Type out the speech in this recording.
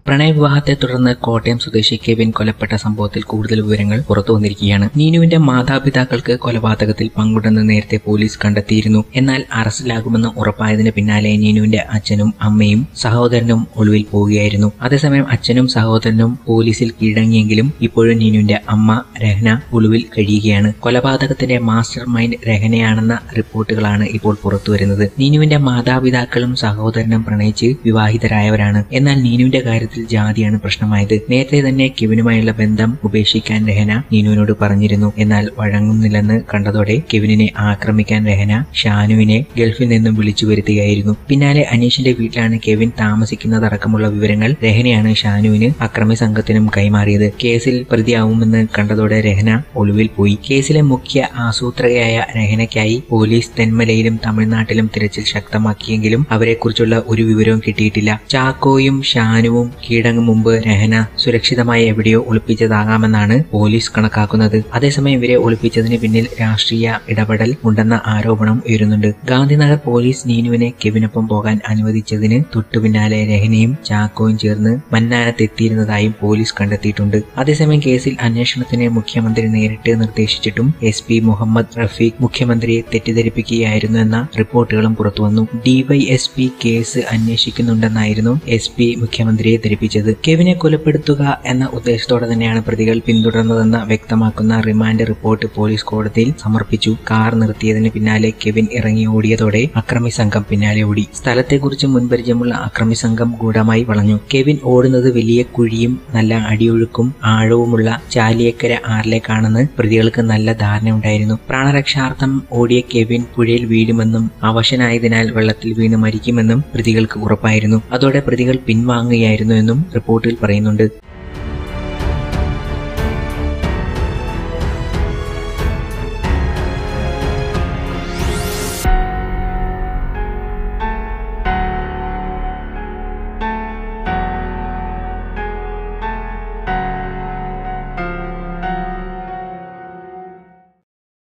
പ്രണയവിവാഹത്തെ തുടർന്ന് കോട്ടയം സ്വദേശി കെവിൻ കൊലപ്പെട്ട സംഭവത്തിൽ കൂടുതൽ വിവരങ്ങൾ പുറത്തു വന്നിരിക്കുകയാണ് നീനുവിന്റെ മാതാപിതാക്കൾക്ക് കൊലപാതകത്തിൽ പങ്കുണ്ടെന്ന് നേരത്തെ പോലീസ് കണ്ടെത്തിയിരുന്നു എന്നാൽ അറസ്റ്റിലാകുമെന്ന് ഉറപ്പായതിന് പിന്നാലെ നീനുവിന്റെ അച്ഛനും അമ്മയും സഹോദരനും ഒളിവിൽ പോവുകയായിരുന്നു അതേസമയം അച്ഛനും സഹോദരനും പോലീസിൽ കീഴടങ്ങിയെങ്കിലും ഇപ്പോഴും നീനുവിന്റെ അമ്മ രഹ്ന ഒളിവിൽ കഴിയുകയാണ് കൊലപാതകത്തിന്റെ മാസ്റ്റർ മൈൻഡ് രഹനയാണെന്ന റിപ്പോർട്ടുകളാണ് ഇപ്പോൾ പുറത്തുവരുന്നത് നീനുവിന്റെ മാതാപിതാക്കളും സഹോദരനും പ്രണയിച്ച് വിവാഹിതരായവരാണ് എന്നാൽ നീനുവിന്റെ കാര്യത്തിൽ ജാതിയാണ് പ്രശ്നമായത് നേരത്തെ തന്നെ കെവിനുമായുള്ള ബന്ധം ഉപേക്ഷിക്കാൻ രഹന നീനുവിനോട് പറഞ്ഞിരുന്നു എന്നാൽ വഴങ്ങുന്നില്ലെന്ന് കണ്ടതോടെ കെവിനെ ആക്രമിക്കാൻ രഹന ഷാനുവിനെ ഗൾഫിൽ നിന്നും വിളിച്ചു വരുത്തുകയായിരുന്നു പിന്നാലെ അനീഷിന്റെ വീട്ടിലാണ് കെവിൻ താമസിക്കുന്നതടക്കമുള്ള വിവരങ്ങൾ രഹനയാണ് ഷാനുവിന് അക്രമി സംഘത്തിനും കൈമാറിയത് കേസിൽ പ്രതിയാവുമെന്ന് കണ്ടതോടെ രഹന ഒളിവിൽ പോയി കേസിലെ മുഖ്യ ആസൂത്രകയായ രഹനയ്ക്കായി പോലീസ് തെന്മലയിലും തമിഴ്നാട്ടിലും തിരച്ചിൽ ശക്തമാക്കിയെങ്കിലും അവരെക്കുറിച്ചുള്ള ഒരു വിവരവും കിട്ടിയിട്ടില്ല ചാക്കോയും ഷാനുവും കീഴടങ്ങും മുമ്പ് രഹന സുരക്ഷിതമായി എവിടെയോ ഒളിപ്പിച്ചതാകാമെന്നാണ് പോലീസ് കണക്കാക്കുന്നത് അതേസമയം ഇവരെ ഒളിപ്പിച്ചതിന് പിന്നിൽ രാഷ്ട്രീയ ഇടപെടൽ ഉണ്ടെന്ന ആരോപണം ഉയരുന്നുണ്ട് ഗാന്ധിനഗർ പോലീസ് നീനുവിനെ കെവിനൊപ്പം പോകാൻ അനുവദിച്ചതിന് തൊട്ടുപിന്നാലെ രഹനയും ചാക്കോയും ചേർന്ന് മന്നാനത്തെത്തിയിരുന്നതായും പോലീസ് കണ്ടെത്തിയിട്ടുണ്ട് അതേസമയം കേസിൽ അന്വേഷണത്തിന് മുഖ്യമന്ത്രി നേരിട്ട് നിർദ്ദേശിച്ചിട്ടും എസ് പി മുഹമ്മദ് റഫീഖ് മുഖ്യമന്ത്രിയെ തെറ്റിദ്ധരിപ്പിക്കുകയായിരുന്നു എന്ന റിപ്പോർട്ടുകളും പുറത്തുവന്നു ഡിവൈഎസ്പി കേസ് അന്വേഷിക്കുന്നുണ്ടെന്നായിരുന്നു എസ് പി മുഖ്യമന്ത്രിയെ ധരിപ്പിച്ചത് കെവിനെ കൊലപ്പെടുത്തുക എന്ന ഉദ്ദേശത്തോടെ തന്നെയാണ് പ്രതികൾ പിന്തുടർന്നതെന്ന് വ്യക്തമാക്കുന്ന റിമാൻഡ് റിപ്പോർട്ട് പോലീസ് കോടതിയിൽ സമർപ്പിച്ചു കാർ നിർത്തിയതിന് പിന്നാലെ കെവിൻ ഇറങ്ങി ഓടിയതോടെ അക്രമി സംഘം പിന്നാലെ ഓടി സ്ഥലത്തെക്കുറിച്ച് മുൻപരിചയമുള്ള അക്രമി സംഘം ഗൂഢമായി വളഞ്ഞു കെവിൻ ഓടുന്നത് വലിയ കുഴിയും നല്ല അടിയൊഴുക്കും ആഴവുമുള്ള ചാലിയക്കര ആറിലേക്കാണെന്ന് പ്രതികൾക്ക് നല്ല ധാരണയുണ്ടായിരുന്നു പ്രാണരക്ഷാർത്ഥം ഓടിയ കെവിൻ പുഴയിൽ വീഴുമെന്നും അവശനായതിനാൽ വെള്ളത്തിൽ വീണ് മരിക്കുമെന്നും പ്രതികൾക്ക് ഉറപ്പായിരുന്നു അതോടെ പ്രതികൾ പിൻവാങ്ങുകയായിരുന്നു എന്നും റിപ്പോർട്ടിൽ പറയുന്നുണ്ട്